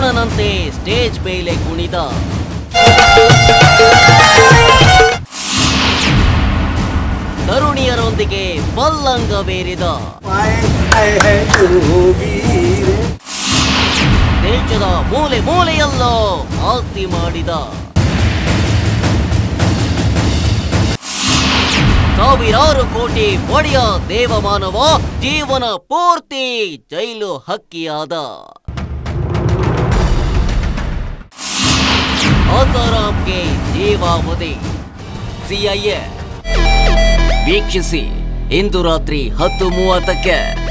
ದ್ರೋಣನಂತೆ stage ಮೇಲೆ ಕುಣಿದ ತರುಣಿಯರೊಂದಿಗೆ ಪಲ್ಲಂಗವೇರಿದ ದೇಶದ ಮೂಲೆ ಮೂಲೆಯಲ್ಲೋ ಆಸ್ತಿ ಮಾಡಿದ ಸಾವಿರಾರು ಕೋಟಿ ಒಡೆಯ ದೇವಮಾನವ ಜೀವನ ಪೂರ್ತಿ ಜೈಲು ಹಕ್ಕಿಯಾದ ಆಸಾರಾಮ್ಗೆ ಜೀವಾವಧಿ ಸಿಐಎ ವೀಕ್ಷಿಸಿ ಇಂದು ರಾತ್ರಿ ಹತ್ತು ಮೂವತ್ತಕ್ಕೆ